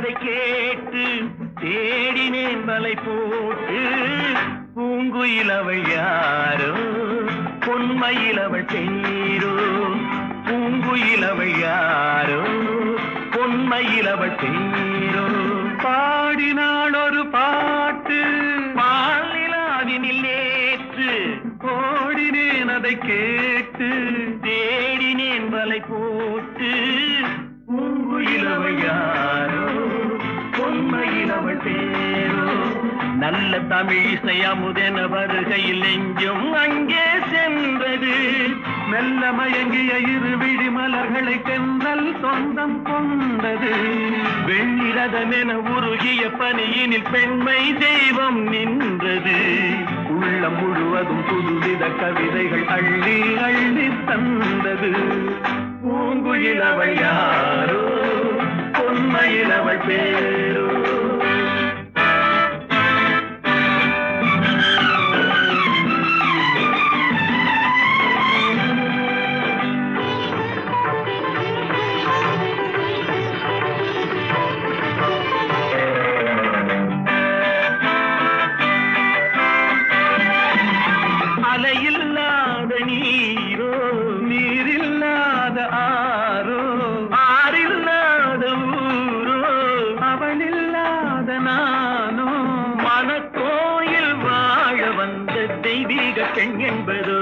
அதை கேட்டு தேடினேன் வலை போட்டு பூங்குயில் அவள் யாரோ பொன்மையில் அவள் பேரோ பூங்குயில் அவள் யாரோ பொன்மையில் அவள் பேரோ பாடினாள் ஒரு பாட்டு பாலிலாவினில் நேற்று ஓடினேன் அதை கேட்டு தேடினேன் வலை போட்டு பூங்குயிலவள் யாரோ பொன்மையிலவள் பேரோ நல்ல தமிழ் இசை அமுதென வருகையில் நெஞ்சும் அங்கே சென்றது மெல்ல மயங்கிய இரு விழி மலர்களை தென்றல் சொந்தம் கொண்டது வெண்ணிரதமென உருகிய பனியினில் பெண்மை தெய்வம் நின்றது உள்ளம் முழுவதும் புதுவித கவிதைகள் அள்ளி அள்ளி தந்தது பூங்குயில் அவள் யாரோ பொன்மையில் அவள் பேரோ அலையில்லாத நீரோ நீரில்லாத ஆரோ ஆறில்லாத ஊரோ அவளில்லாத நானோ மனக்கோயில் வாழ வந்த தெய்வீக பெண் என்பதோ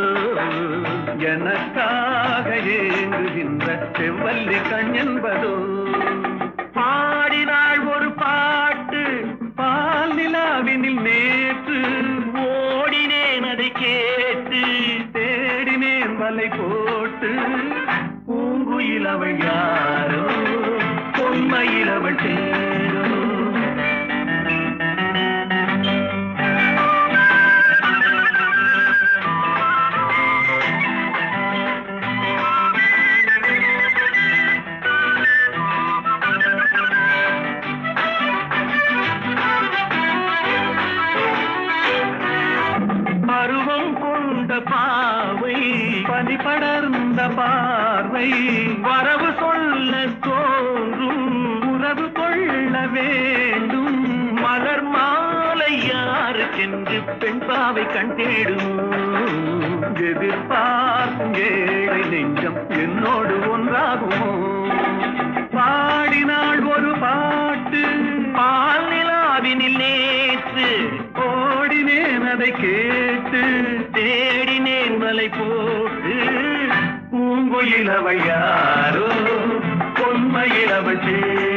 எனக்காக ஏங்குகின்ற செவ்வல்லி கண் என்பதோ பாடினாள் ஒரு பாட்டு பால் நிலாவினில் நேற்று ஓடினேன் அதை கேட்டு தேடினேன் வலை போட்டு பூங்குயில் அவள் யாரோ பொன்மையில் அவள் தேரோ பருவம் கொண்ட பாவை பனி படர்ந்த பார்வை வரவு சொல்ல தோன்றும் உறவு கொள்ள வேண்டும் மலர் மாலை யாருக்கென்று பெண் பாவை கண் தேடும் எதிர்பார்க்கும் ஏழை நெஞ்சம் என்னோடு ஒன்றாகுமோ பாடினாள் ஒரு பாட்டு பால் நிலாவினில் நேற்று ஓடினேன் அதை கேட்டு தேடினேன் வலை போட்டு பூங்குயில் அவள் யாரோ பொன்மையில் அவள் சேரோ